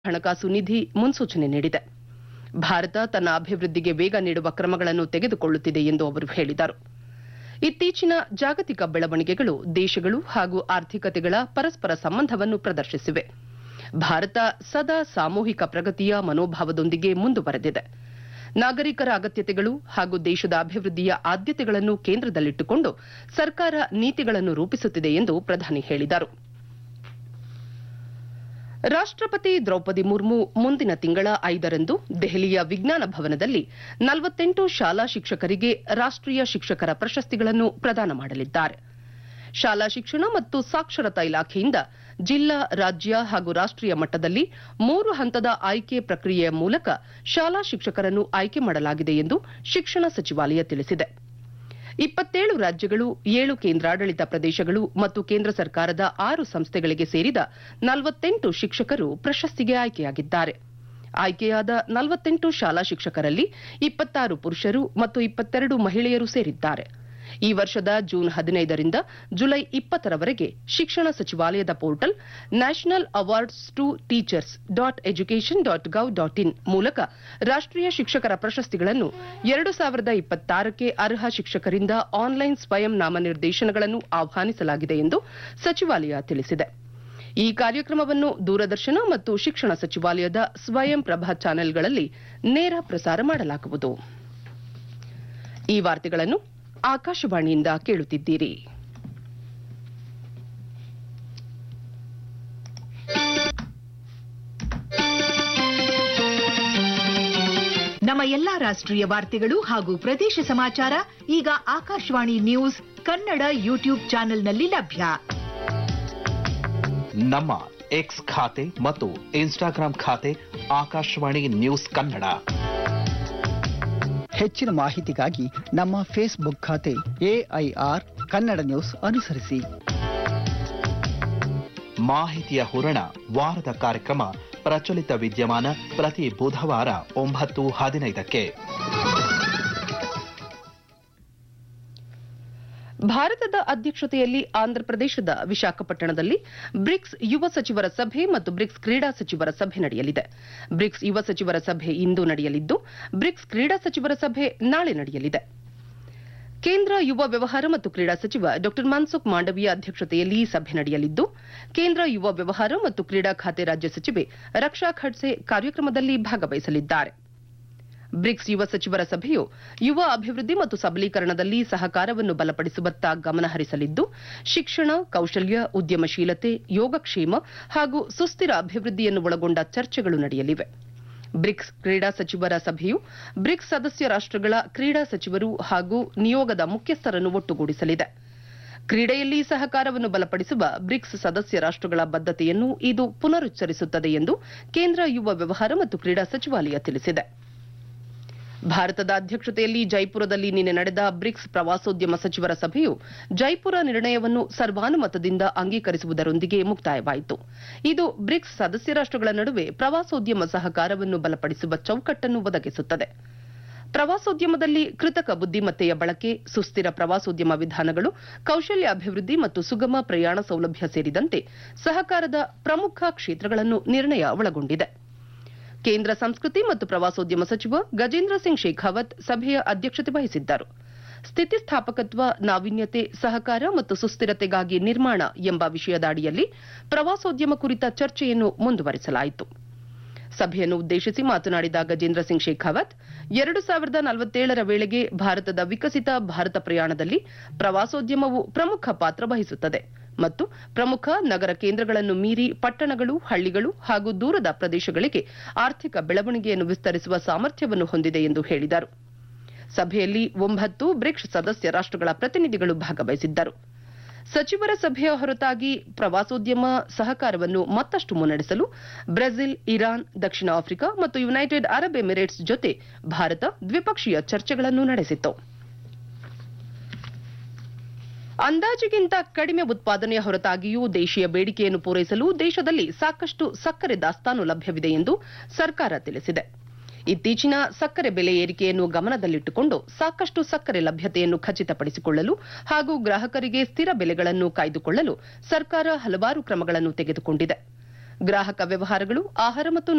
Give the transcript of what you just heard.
ಹಣಕಾಸು ನಿಧಿ ಮುನ್ಸೂಚನೆ ನೀಡಿದೆ ಭಾರತ ತನ್ನ ಅಭಿವೃದ್ಧಿಗೆ ವೇಗ ನೀಡುವ ಕ್ರಮಗಳನ್ನು ತೆಗೆದುಕೊಳ್ಳುತ್ತಿದೆ ಎಂದು ಅವರು ಹೇಳಿದರು ಇತ್ತೀಚಿನ ಜಾಗತಿಕ ಬೆಳವಣಿಗೆಗಳು ದೇಶಗಳು ಹಾಗೂ ಆರ್ಥಿಕತೆಗಳ ಪರಸ್ಪರ ಸಂಬಂಧವನ್ನು ಪ್ರದರ್ಶಿಸಿವೆ ಭಾರತ ಸದಾ ಸಾಮೂಹಿಕ ಪ್ರಗತಿಯ ಮನೋಭಾವದೊಂದಿಗೆ ಮುಂದುವರೆದಿದೆ ನಾಗರಿಕರ ಅಗತ್ಯತೆಗಳು ಹಾಗೂ ದೇಶದ ಅಭಿವೃದ್ಧಿಯ ಆದ್ಯತೆಗಳನ್ನು ಕೇಂದ್ರದಲ್ಲಿಟ್ಟುಕೊಂಡು ಸರ್ಕಾರ ನೀತಿಗಳನ್ನು ರೂಪಿಸುತ್ತಿದೆ ಎಂದು ಪ್ರಧಾನಿ ಹೇಳಿದರು ರಾಷ್ಟಪತಿ ದ್ರೌಪದಿ ಮುರ್ಮು ಮುಂದಿನ ತಿಂಗಳ ಐದರಂದು ದೆಹಲಿಯ ವಿಜ್ಞಾನ ಭವನದಲ್ಲಿ ನಲವತ್ತೆಂಟು ಶಾಲಾ ಶಿಕ್ಷಕರಿಗೆ ರಾಷ್ಟೀಯ ಶಿಕ್ಷಕರ ಪ್ರಶಸ್ತಿಗಳನ್ನು ಪ್ರದಾನ ಮಾಡಲಿದ್ದಾರೆ ಶಾಲಾ ಶಿಕ್ಷಣ ಮತ್ತು ಸಾಕ್ಷರತಾ ಇಲಾಖೆಯಿಂದ ಜಿಲ್ಲಾ ರಾಜ್ಯ ಹಾಗೂ ರಾಷ್ಟೀಯ ಮಟ್ಟದಲ್ಲಿ ಮೂರು ಹಂತದ ಆಯ್ಕೆ ಪ್ರಕ್ರಿಯೆಯ ಮೂಲಕ ಶಾಲಾ ಶಿಕ್ಷಕರನ್ನು ಆಯ್ಕೆ ಮಾಡಲಾಗಿದೆ ಎಂದು ಶಿಕ್ಷಣ ಸಚಿವಾಲಯ ತಿಳಿಸಿದೆ ಇಪ್ಪತ್ತೇಳು ರಾಜ್ಯಗಳು ಏಳು ಕೇಂದ್ರಾಡಳಿತ ಪ್ರದೇಶಗಳು ಮತ್ತು ಕೇಂದ್ರ ಸರ್ಕಾರದ ಆರು ಸಂಸ್ಥೆಗಳಿಗೆ ಸೇರಿದ ನಲವತ್ತೆಂಟು ಶಿಕ್ಷಕರು ಪ್ರಶಸ್ತಿಗೆ ಆಯ್ಕೆಯಾಗಿದ್ದಾರೆ ಆಯ್ಕೆಯಾದ ನಲವತ್ತೆಂಟು ಶಾಲಾ ಶಿಕ್ಷಕರಲ್ಲಿ ಇಪ್ಪತ್ತಾರು ಪುರುಷರು ಮತ್ತು ಇಪ್ಪತ್ತೆರಡು ಮಹಿಳೆಯರು ಸೇರಿದ್ದಾರೆ ಈ ವರ್ಷದ ಜೂನ್ ಹದಿನೈದರಿಂದ ಜುಲೈ ಇಪ್ಪತ್ತರವರೆಗೆ ಶಿಕ್ಷಣ ಸಚಿವಾಲಯದ portal national awards to teachers dot education dot gov dot in ಮೂಲಕ ರಾಷ್ಟೀಯ ಶಿಕ್ಷಕರ ಪ್ರಶಸ್ತಿಗಳನ್ನು ಎರಡು ಸಾವಿರದ ಇಪ್ಪತ್ತಾರಕ್ಕೆ ಅರ್ಹ ಶಿಕ್ಷಕರಿಂದ ಆನ್ಲೈನ್ ಸ್ವಯಂ ನಾಮನಿರ್ದೇಶನಗಳನ್ನು ಆಹ್ವಾನಿಸಲಾಗಿದೆ ಎಂದು ಸಚಿವಾಲಯ ತಿಳಿಸಿದೆ ಈ ಕಾರ್ಯಕ್ರಮವನ್ನು ದೂರದರ್ಶನ ಮತ್ತು ಶಿಕ್ಷಣ ಸಚಿವಾಲಯದ ಸ್ವಯಂ ಪ್ರಭಾ ಚಾನೆಲ್ಗಳಲ್ಲಿ ನೇರ ಪ್ರಸಾರ ಮಾಡಲಾಗುವುದು ಈ ವಾರ್ತೆಗಳನ್ನು ಆಕಾಶವಾಣಿಯಿಂದ ಕೇಳುತ್ತಿದ್ದೀರಿ ನಮ್ಮ ಎಲ್ಲಾ ರಾಷ್ಟ್ರೀಯ ವಾರ್ತೆಗಳು ಹಾಗೂ ಪ್ರದೇಶ ಸಮಾಚಾರ ಈಗ ಆಕಾಶವಾಣಿ ನ್ಯೂಸ್ ಕನ್ನಡ ಯೂಟ್ಯೂಬ್ ಚಾನೆಲ್ನಲ್ಲಿ ಲಭ್ಯ ನಮ್ಮ ಎಕ್ಸ್ ಖಾತೆ ಮತ್ತು ಇನ್ಸ್ಟಾಗ್ರಾಂ ಖಾತೆ ಆಕಾಶವಾಣಿ ನ್ಯೂಸ್ ಕನ್ನಡ ಹೆಚ್ಚಿನ ಮಾಹಿತಿಗಾಗಿ ನಮ್ಮ ಫೇಸ್ಬುಕ್ ಖಾತೆ ಎಐಆರ್ ಕನ್ನಡ ನ್ಯೂಸ್ ಅನುಸರಿಸಿ ಮಾಹಿತಿಯ ಹೂರಣ ವಾರದ ಕಾರ್ಯಕ್ರಮ ಪ್ರಚಲಿತ ವಿದ್ಯಮಾನ ಪ್ರತಿ ಬುಧವಾರ ಒಂಬತ್ತು ಹದಿನೈದಕ್ಕೆ ಭಾರತದ ಅಧ್ಯಕ್ಷತೆಯಲ್ಲಿ ಆಂಧ್ರಪ್ರದೇಶದ ವಿಶಾಖಪಟ್ಟಣದಲ್ಲಿ ಬ್ರಿಕ್ಸ್ ಯುವ ಸಚಿವರ ಸಭೆ ಮತ್ತು ಬ್ರಿಕ್ಸ್ ಕ್ರೀಡಾ ಸಚಿವರ ಸಭೆ ನಡೆಯಲಿದೆ ಬ್ರಿಕ್ಸ್ ಯುವ ಸಚಿವರ ಸಭೆ ಇಂದು ನಡೆಯಲಿದ್ದು ಬ್ರಿಕ್ಸ್ ಕ್ರೀಡಾ ಸಚಿವರ ಸಭೆ ನಾಳೆ ನಡೆಯಲಿದೆ ಕೇಂದ್ರ ಯುವ ವ್ಯವಹಾರ ಮತ್ತು ಕ್ರೀಡಾ ಸಚಿವ ಡಾ ಮನ್ಸುಖ್ ಮಾಂಡವೀಯ ಅಧ್ಯಕ್ಷತೆಯಲ್ಲಿ ಸಭೆ ನಡೆಯಲಿದ್ದು ಕೇಂದ್ರ ಯುವ ವ್ಯವಹಾರ ಮತ್ತು ಕ್ರೀಡಾ ಖಾತೆ ರಾಜ್ಯ ಸಚಿವೆ ರಕ್ಷಾ ಖಡ್ಸೆ ಕಾರ್ಯಕ್ರಮದಲ್ಲಿ ಭಾಗವಹಿಸಲಿದ್ದಾರೆ ಬ್ರಿಕ್ಸ್ ಯುವ ಸಚಿವರ ಸಭೆಯು ಯುವ ಅಭಿವೃದ್ಧಿ ಮತ್ತು ಸಬಲೀಕರಣದಲ್ಲಿ ಸಹಕಾರವನ್ನು ಬಲಪಡಿಸುವತ್ತ ಗಮನ ಹರಿಸಲಿದ್ದು ಶಿಕ್ಷಣ ಕೌಶಲ್ಯ ಉದ್ಯಮಶೀಲತೆ ಯೋಗಕ್ಷೇಮ ಹಾಗೂ ಸುಸ್ಥಿರ ಅಭಿವೃದ್ಧಿಯನ್ನು ಒಳಗೊಂಡ ಚರ್ಚೆಗಳು ನಡೆಯಲಿವೆ ಬ್ರಿಕ್ಸ್ ಕ್ರೀಡಾ ಸಚಿವರ ಸಭೆಯು ಬ್ರಿಕ್ಸ್ ಸದಸ್ಯ ರಾಷ್ಟಗಳ ಕ್ರೀಡಾ ಸಚಿವರು ಹಾಗೂ ನಿಯೋಗದ ಮುಖ್ಯಸ್ಥರನ್ನು ಒಟ್ಟುಗೂಡಿಸಲಿದೆ ಕ್ರೀಡೆಯಲ್ಲಿ ಸಹಕಾರವನ್ನು ಬಲಪಡಿಸುವ ಬ್ರಿಕ್ಸ್ ಸದಸ್ಯ ರಾಷ್ಟಗಳ ಬದ್ಧತೆಯನ್ನು ಇದು ಪುನರುಚ್ಚರಿಸುತ್ತದೆ ಎಂದು ಕೇಂದ್ರ ಯುವ ವ್ಯವಹಾರ ಮತ್ತು ಕ್ರೀಡಾ ಸಚಿವಾಲಯ ತಿಳಿಸಿದೆ ಭಾರತದ ಅಧ್ಯಕ್ಷತೆಯಲ್ಲಿ ಜೈಪುರದಲ್ಲಿ ನಿನ್ನೆ ನಡೆದ ಬ್ರಿಕ್ಸ್ ಪ್ರವಾಸೋದ್ಯಮ ಸಚಿವರ ಸಭೆಯು ಜೈಪುರ ನಿರ್ಣಯವನ್ನು ಸರ್ವಾನುಮತದಿಂದ ಅಂಗೀಕರಿಸುವುದರೊಂದಿಗೆ ಮುಕ್ತಾಯವಾಯಿತು ಇದು ಬ್ರಿಕ್ಸ್ ಸದಸ್ಯ ರಾಷ್ಟಗಳ ನಡುವೆ ಪ್ರವಾಸೋದ್ಯಮ ಸಹಕಾರವನ್ನು ಬಲಪಡಿಸುವ ಚೌಕಟ್ಟನ್ನು ಒದಗಿಸುತ್ತದೆ ಪ್ರವಾಸೋದ್ಯಮದಲ್ಲಿ ಕೃತಕ ಬುದ್ದಿಮತ್ತೆಯ ಬಳಕೆ ಸುಸ್ಥಿರ ಪ್ರವಾಸೋದ್ಯಮ ವಿಧಾನಗಳು ಕೌಶಲ್ಯ ಅಭಿವೃದ್ಧಿ ಮತ್ತು ಸುಗಮ ಪ್ರಯಾಣ ಸೌಲಭ್ಯ ಸೇರಿದಂತೆ ಸಹಕಾರದ ಪ್ರಮುಖ ಕ್ಷೇತ್ರಗಳನ್ನು ನಿರ್ಣಯ ಒಳಗೊಂಡಿದೆ ಕೇಂದ್ರ ಸಂಸ್ಕೃತಿ ಮತ್ತು ಪ್ರವಾಸೋದ್ಯಮ ಸಚಿವ ಗಜೇಂದ್ರ ಸಿಂಗ್ ಶೇಖಾವತ್ ಸಭೆಯ ಅಧ್ಯಕ್ಷತೆ ವಹಿಸಿದ್ದರು ಸ್ಥಿತಿಸ್ಥಾಪಕತ್ವ ನಾವೀನ್ಯತೆ ಸಹಕಾರ ಮತ್ತು ಸುಸ್ಥಿರತೆಗಾಗಿ ನಿರ್ಮಾಣ ಎಂಬ ವಿಷಯದ ಅಡಿಯಲ್ಲಿ ಪ್ರವಾಸೋದ್ಯಮ ಕುರಿತ ಚರ್ಚೆಯನ್ನು ಮುಂದುವರೆಸಲಾಯಿತು ಸಭೆಯನ್ನು ಉದ್ದೇಶಿಸಿ ಮಾತನಾಡಿದ ಗಜೇಂದ್ರ ಸಿಂಗ್ ಶೇಖಾವತ್ ಎರಡು ಸಾವಿರದ ನಲವತ್ತೇಳರ ವೇಳೆಗೆ ಭಾರತದ ವಿಕಸಿತ ಭಾರತ ಪ್ರಯಾಣದಲ್ಲಿ ಪ್ರವಾಸೋದ್ಯಮವು ಪ್ರಮುಖ ಪಾತ್ರ ವಹಿಸುತ್ತದೆ ಮತ್ತು ಪ್ರಮುಖ ನಗರ ಕೇಂದ್ರಗಳನ್ನು ಮೀರಿ ಪಟ್ಟಣಗಳು ಹಳ್ಳಿಗಳು ಹಾಗೂ ದೂರದ ಪ್ರದೇಶಗಳಿಗೆ ಆರ್ಥಿಕ ಬೆಳವಣಿಗೆಯನ್ನು ವಿಸ್ತರಿಸುವ ಸಾಮರ್ಥ್ಯವನ್ನು ಹೊಂದಿದೆ ಎಂದು ಹೇಳಿದರು ಸಭೆಯಲ್ಲಿ ಒಂಬತ್ತು ಬ್ರಿಕ್ಸ್ ಸದಸ್ಯ ರಾಷ್ಟಗಳ ಪ್ರತಿನಿಧಿಗಳು ಭಾಗವಹಿಸಿದ್ದರು ಸಚಿವರ ಸಭೆಯ ಹೊರತಾಗಿ ಪ್ರವಾಸೋದ್ಯಮ ಸಹಕಾರವನ್ನು ಮತ್ತಷ್ಟು ಮುನ್ನಡೆಸಲು ಬ್ರೆಜಿಲ್ ಇರಾನ್ ದಕ್ಷಿಣ ಆಫ್ರಿಕಾ ಮತ್ತು ಯುನೈಟೆಡ್ ಅರಬ್ ಎಮಿರೇಟ್ಸ್ ಜೊತೆ ಭಾರತ ದ್ವಿಪಕ್ಷೀಯ ಚರ್ಚೆಗಳನ್ನು ನಡೆಸಿತು ಅಂದಾಜಿಗಿಂತ ಕಡಿಮೆ ಉತ್ಪಾದನೆಯ ಹೊರತಾಗಿಯೂ ದೇಶೀಯ ಬೇಡಿಕೆಯನ್ನು ಪೂರೈಸಲು ದೇಶದಲ್ಲಿ ಸಾಕಷ್ಟು ಸಕ್ಕರೆ ದಾಸ್ತಾನು ಲಭ್ಯವಿದೆ ಎಂದು ಸರ್ಕಾರ ತಿಳಿಸಿದೆ ಇತ್ತೀಚಿನ ಸಕ್ಕರೆ ಬೆಲೆ ಏರಿಕೆಯನ್ನು ಗಮನದಲ್ಲಿಟ್ಟುಕೊಂಡು ಸಾಕಷ್ಟು ಸಕ್ಕರೆ ಲಭ್ಯತೆಯನ್ನು ಖಚಿತಪಡಿಸಿಕೊಳ್ಳಲು ಹಾಗೂ ಗ್ರಾಹಕರಿಗೆ ಸ್ಥಿರ ಬೆಲೆಗಳನ್ನು ಕಾಯ್ದುಕೊಳ್ಳಲು ಸರ್ಕಾರ ಹಲವಾರು ಕ್ರಮಗಳನ್ನು ತೆಗೆದುಕೊಂಡಿದೆ ಗ್ರಾಹಕ ವ್ಯವಹಾರಗಳು ಆಹಾರ ಮತ್ತು